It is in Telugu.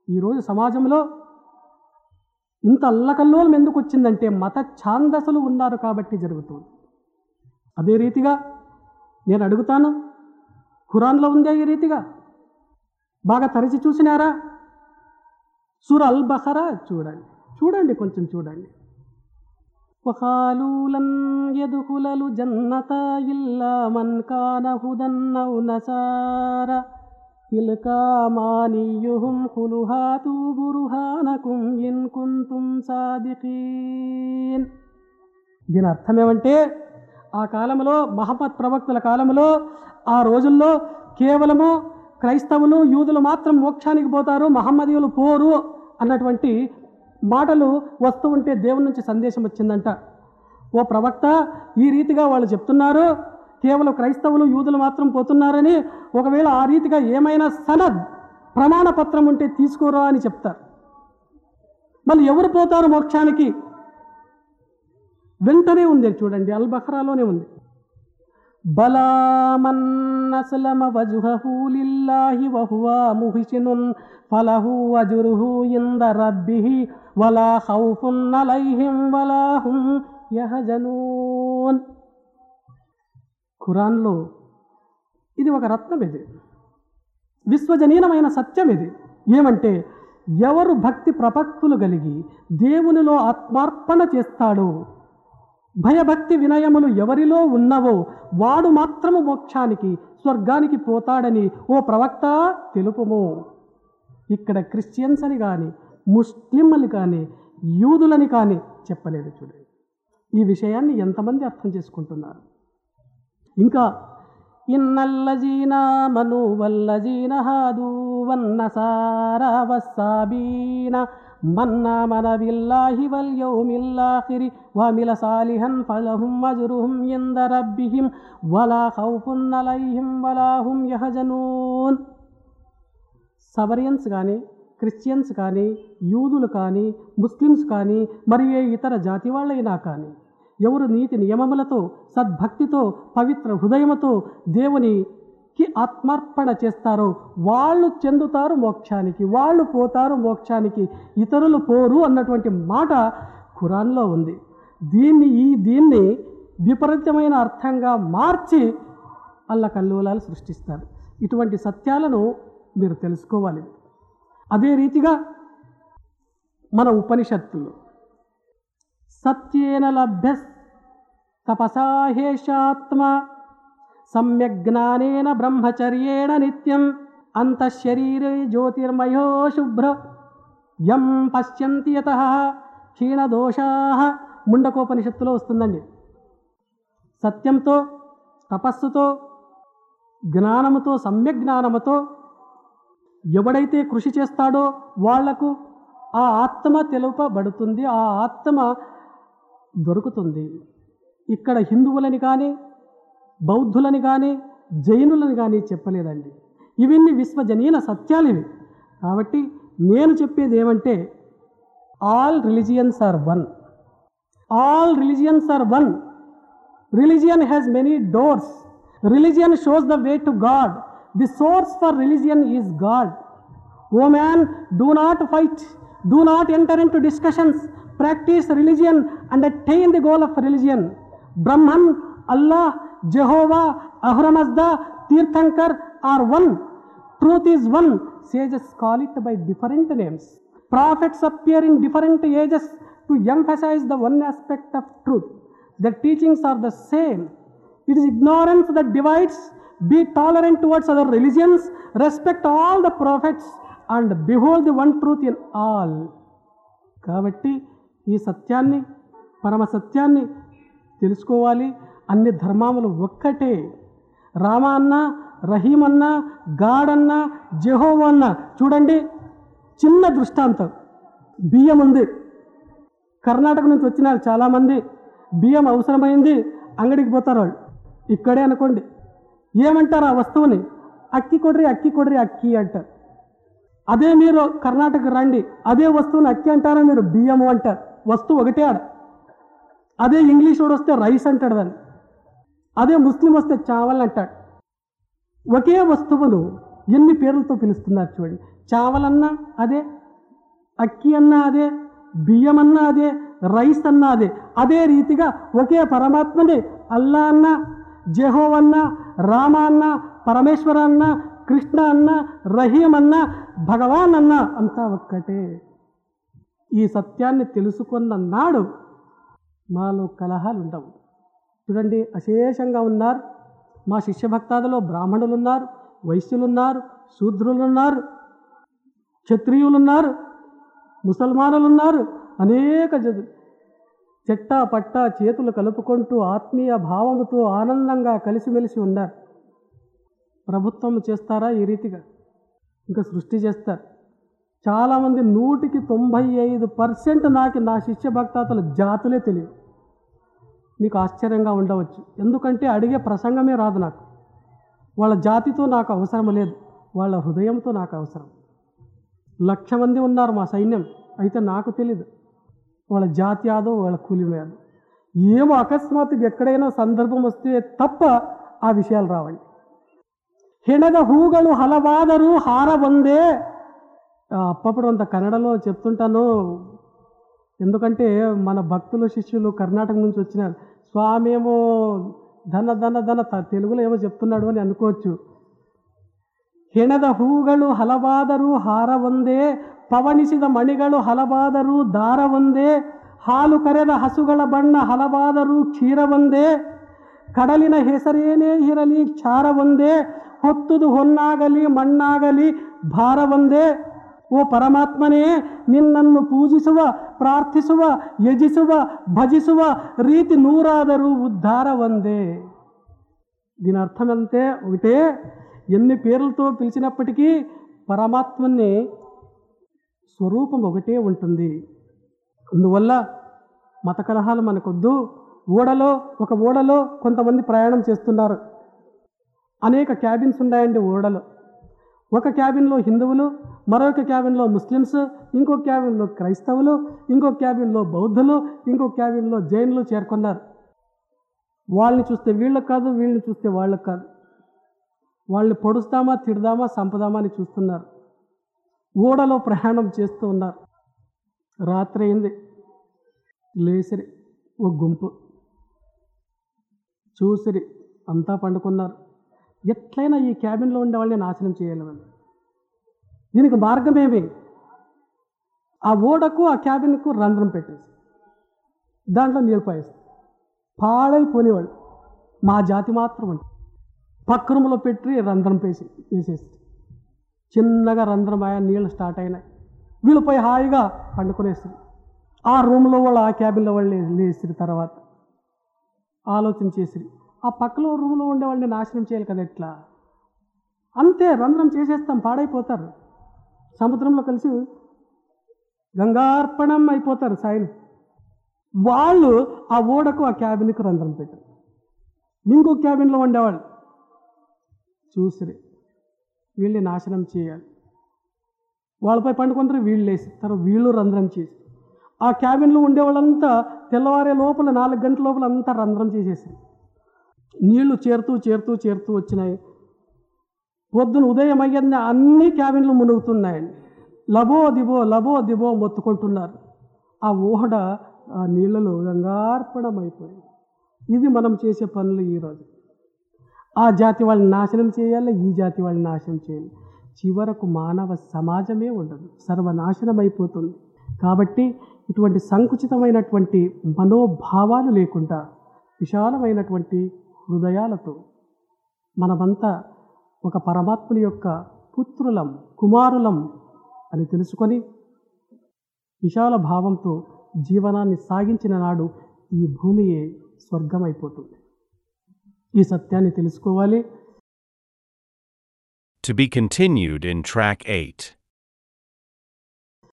ఈరోజు సమాజంలో ఇంత అల్లకల్లోలం ఎందుకు వచ్చిందంటే మత ఛాందసులు ఉన్నారు కాబట్టి జరుగుతుంది అదే రీతిగా నేను అడుగుతాను ఖురాన్లో ఉందే ఈ రీతిగా బాగా తరచి చూసినారా సూర అల్ బహరా చూడండి చూడండి కొంచెం చూడండి وقالوا لن يدخل الجنة إلا من كان هدى أو نصارى تلك أمانيهم قل هاتوا برهانكم إن كنتم صادقين దీని అర్థం ఏమంటే ఆ కాలంలో మహమ్మద్ ప్రవక్తల కాలంలో ఆ రోజుల్లో కేవలము క్రైస్తవులు యూదులు మాత్రం మోక్షానికి పోతారు మహమ్మదీయులు పోరు అన్నటువంటి మాటలు వస్తూ ఉంటే దేవుని నుంచి సందేశం వచ్చిందంట ఓ ప్రవక్త ఈ రీతిగా వాళ్ళు చెప్తున్నారు కేవలం క్రైస్తవులు యూదులు మాత్రం పోతున్నారని ఒకవేళ ఆ రీతిగా ఏమైనా సనద్ ప్రమాణ పత్రం ఉంటే తీసుకోరా అని చెప్తారు మళ్ళీ ఎవరు పోతారు మోక్షానికి వెంటనే ఉంది చూడండి అల్ బహ్రాలోనే ఉంది బలా మన్ అస్లమ వజుహు లిల్లాహి వహువ ముహ్సినున్ ఫలహు అజురుహు ఇంద రబ్బిహి వలా ఖౌఫున్ అలైహిం వలా హుం యహజనూన్ ఖురాన్లో ఇది ఒక రత్నం ఇది విశ్వజనీనమైన సత్యం ఇది ఏమంటే ఎవరు భక్తి ప్రపత్తులు కలిగి దేవునిలో ఆత్మార్పణ చేస్తాడో భయభక్తి వినయములు ఎవరిలో ఉన్నవో వాడు మాత్రము మోక్షానికి స్వర్గానికి పోతాడని ఓ ప్రవక్త తెలుపుము ఇక్కడ క్రిస్టియన్స్ అని కానీ ముస్లింలని కానీ యూదులని కానీ చెప్పలేదు చూడండి ఈ విషయాన్ని ఎంతమంది అర్థం చేసుకుంటున్నారు ఇంకా ఇన్నల్లజీన మను వల్లజీన హాదు వన్నసారా వస్సాబీన మన్నా మన బిల్లాహి వల్ యౌమిల్లాఖిరి వమిల సాలిహన్ ఫలహుం అజ్రుహుం ఇంద రబ్బిహిం వలా ఖౌఫున్ అలైహిం వలా హుం యహజనూన్ సబరియన్స్ కానీ క్రిస్టియన్స్ కానీ యూదులు కానీ ముస్లిమ్స్ కానీ మరి ఏ ఇతర జాతి వాళ్ళైనా కానీ ఎవరు నీతి నియమములతో సద్భక్తితో పవిత్ర హృదయముతో దేవునికి ఆత్మార్పణ చేస్తారో వాళ్ళు చెందుతారు మోక్షానికి వాళ్ళు పోతారు మోక్షానికి ఇతరులు పోరు అన్నటువంటి మాట ఖురాన్లో ఉంది దీన్ని ఈ దీన్ని విపరీతమైన అర్థంగా మార్చి అల్లకల్లోలాలు సృష్టిస్తారు ఇటువంటి సత్యాలను మీరు తెలుసుకోవాలి అదే రీతిగా మన ఉపనిషత్తులు సత్యేన లభ్య తపసాహేషాత్మ సమ్యజ్ఞానేన బ్రహ్మచర్యేణ నిత్యం అంతఃశరీరే జ్యోతిర్మయో శుభ్ర యం పశ్యంతి యత క్షీణదోషా ముండకోపనిషత్తులో వస్తుందండి సత్యంతో తపస్సుతో జ్ఞానముతో సమ్యక్ జ్ఞానముతో ఎవడైతే కృషి చేస్తాడో వాళ్లకు ఆ ఆత్మ తెలుపబడుతుంది ఆ ఆత్మ దొరుకుతుంది ఇక్కడ హిందువులని కానీ బౌద్ధులని కానీ జైనులని కానీ చెప్పలేదండి ఇవన్నీ విశ్వజనీన సత్యాలు ఇవి కాబట్టి నేను చెప్పేది ఏమంటే all religions are one all religions are one religion has many doors religion shows the way to God the source for religion is God O man do not fight do not enter into discussions practise religion and attain the goal of religion Brahman Allah Jehovah Ahura Mazda Tirthankar are one truth is one sages call it by different names prophets appear in different ages to emphasize the one aspect of truth the teachings are the same it is ignorance that divides be tolerant towards other religions respect all the prophets and behold the one truth in all కాబట్టి ఈ సత్యాన్ని పరమ సత్యాన్ని తెలుసుకోవాలి అన్ని ధర్మాములు ఒక్కటే రామ అన్న రహీం అన్న గాడ్ అన్న జెహోవ అన్న చూడండి చిన్న దృష్టాంతం బియ్యం ఉంది కర్ణాటక నుంచి వచ్చినారు చాలామంది బియ్యం అవసరమైంది అంగడికి పోతారు వాళ్ళు ఇక్కడే అనుకోండి ఏమంటారు ఆ వస్తువుని అక్కి కొడ్రి అక్కి కొడ్రి అక్కి అంటారు అదే మీరు కర్ణాటక రండి అదే వస్తువుని అక్కి అంటారా మీరు బియ్యము అంటారు వస్తువు ఒకటే ఆడ అదే ఇంగ్లీష్ వాడు వస్తే రైస్ అంటాడు దాన్ని అదే ముస్లిం వస్తే చావల్ అంటాడు ఒకే వస్తువును ఎన్ని పేర్లతో పిలుస్తున్నారు చూడండి చావలన్నా అదే అక్కి అన్నా అదే బియ్యం అన్నా అదే రైస్ అన్నా అదే అదే రీతిగా ఒకే పరమాత్మని అల్లా అన్న జెహో అన్న రామ అన్న పరమేశ్వర అన్న కృష్ణ అన్న రహీం అన్న భగవాన్ అన్న అంతా ఒక్కటే ఈ సత్యాన్ని తెలుసుకున్న నాడు మాలో కలహాలు ఉండవు చూడండి అశేషంగా ఉన్నారు మా శిష్య భక్తాదులో బ్రాహ్మణులు ఉన్నారు వైశ్యులున్నారు శూద్రులున్నారు క్షత్రియులున్నారు ముసల్మానులున్నారు అనేక జ చెట్టా పట్టా చేతులు కలుపుకుంటూ ఆత్మీయ భావముతో ఆనందంగా కలిసిమెలిసి ఉన్నారు ప్రభుత్వం చేస్తారా ఈ రీతిగా ఇంకా సృష్టి చేస్తారు చాలామంది నూటికి తొంభై ఐదు పర్సెంట్ నాకు నా శిష్య భక్తాతల జాతులే తెలియదు నీకు ఆశ్చర్యంగా ఉండవచ్చు ఎందుకంటే అడిగే ప్రసంగమే రాదు నాకు వాళ్ళ జాతితో నాకు అవసరం లేదు వాళ్ళ హృదయంతో నాకు అవసరం లక్ష మంది ఉన్నారు మా సైన్యం అయితే నాకు తెలీదు వాళ్ళ జాతి యాదో వాళ్ళ కూలి యాదో ఏమో అకస్మాత్తుగా ఎక్కడైనా సందర్భం వస్తే తప్ప ఆ విషయాలు రావండి ಹೆಣದ ಹೂಗಳು ಹಲವಾದರೂ ಹಾರ ಒಂದೇ ఆ, అప్పుడప్పుడు అంత కన్నడలో చెప్తుంటాను ఎందుకంటే మన భక్తులు శిష్యులు కర్ణాటక నుంచి వచ్చినారు స్వామి ఏమో ధన ధన ధన త- తెలుగులో ఏమో చెప్తున్నాడు అని అనుకోవచ్చు ಹೆಣದ ಹೂಗಳು ಹಲವಾದರೂ ಹಾರ ಒಂದೇ ಪವಣಿಸಿದ ಮಣಿಗಳು ಹಲವಾದರೂ ದಾರ ಒಂದೇ ಹಾಲು ಕರೆದ ಹಸುಗಳ ಬಣ್ಣ ಹಲವಾದರೂ ಕ್ಷೀರ ಒಂದೇ ಕಡಲಿನ ಹೆಸರೇನೇ ಇರಲಿ ಕ್ಷಾರ ಒಂದೇ ಹೊತ್ತುದು ಹೊನ್ನಾಗಲಿ ಮಣ್ಣಾಗಲಿ ಭಾರ ಒಂದೇ ಓ ಪರಮಾತ್ಮನೇ ನಿನ್ನನ್ನು ಪೂಜಿಸುವ ಪ್ರಾರ್ಥಿಸುವ ಯಜಿಸುವ ಭಜಿಸುವ ರೀತಿ ನೂರಾದರೂ ఉద్ధార ಒಂದೇ దీని అర్థం అంతే ఒకటే ఎన్ని పేర్లతో పిలిచినప్పటికీ పరమాత్మని స్వరూపం ఒకటే ఉంటుంది అందువల్ల మత కలహాలు మనకొద్దు ఓడలో ఒక ఓడలో కొంతమంది ప్రయాణం చేస్తున్నారు అనేక క్యాబిన్స్ ఉన్నాయండి ఓడలో ఒక క్యాబిన్లో హిందువులు మరొక క్యాబిన్లో ముస్లిమ్స్ ఇంకో క్యాబిన్లో క్రైస్తవులు ఇంకో క్యాబిన్లో బౌద్ధులు ఇంకో క్యాబిన్లో జైన్లు చేరుకున్నారు వాళ్ళని చూస్తే వీళ్ళకి కాదు వీళ్ళని చూస్తే వాళ్ళకి కాదు వాళ్ళని పొడుస్తామా తిడదామా సంపదామా అని చూస్తున్నారు ఓడలో ప్రయాణం చేస్తూ ఉన్నారు రాత్రి అయింది లేసిరి ఒక గుంపు చూసిరి అంతా పండుకున్నారు ఎట్లయినా ఈ క్యాబిన్లో ఉండే వాళ్ళని నాశనం చేయాలి వాళ్ళు దీనికి మార్గం ఏమి ఆ ఓడకు ఆ క్యాబిన్కు రంధ్రం పెట్టేసి దాంట్లో నీళ్ళు పోయేసి పాడైపోనేవాళ్ళు మా జాతి మాత్రం అంట పక్క రూమ్లో పెట్టి రంధ్రం పేసి వేసేసి చిన్నగా రంధ్రం అయ్యా నీళ్ళు స్టార్ట్ అయినాయి వీళ్ళు పోయి హాయిగా పండుకునేస్తారు ఆ రూమ్లో వాళ్ళు ఆ క్యాబిన్లో వాళ్ళు లే- లేసిరి తర్వాత ఆలోచన చేసిరి ఆ పక్కలో రూమ్లో ఉండే వాళ్ళని నాశనం చేయాలి కదా ఎట్లా అంతే రంధ్రం చేసేస్తాం పాడైపోతారు సముద్రంలో కలిసి గంగార్పణం అయిపోతారు సాయిని వాళ్ళు ఆ ఓడకు ఆ క్యాబిన్కి రంధ్రం పెట్టారు ఇంకో క్యాబిన్లో ఉండేవాళ్ళు చూసిరి వీళ్ళని నాశనం చేయాలి వాళ్ళపై పండుకుంటారు వీళ్ళు లేసి తర్వాత వీళ్ళు రంధ్రం చేసి ఆ క్యాబిన్లో ఉండే వాళ్ళంతా తెల్లవారే లోపల నాలుగు గంటల లోపల అంతా రంధ్రం చేసేసి నీళ్లు చేరుతూ చేరుతూ చేరుతూ వచ్చినాయి పొద్దున ఉదయం అయ్యింది అన్ని క్యాబిన్లు మునుగుతున్నాయండి లబో దిబో లబో దిబో మొత్తుకుంటున్నారు ఆ ఓడ ఆ నీళ్ళలో గంగార్పణం అయిపోయింది ఇది మనం చేసే పనులు ఈరోజు ఆ జాతి వాళ్ళని నాశనం చేయాలి ఈ జాతి వాళ్ళని నాశనం చేయాలి చివరకు మానవ సమాజమే ఉండదు సర్వనాశనం అయిపోతుంది కాబట్టి ఇటువంటి సంకుచితమైనటువంటి మనోభావాలు లేకుండా విశాలమైనటువంటి హృదయాలతో మనమంతా ఒక పరమాత్ముని యొక్క పుత్రులం కుమారులం అని తెలుసుకొని విశాల భావంతో జీవనాన్ని సాగించిన నాడు ఈ భూమియే స్వర్గమైపోతుంది ఈ సత్యాన్ని తెలుసుకోవాలి To be continued in Track 8.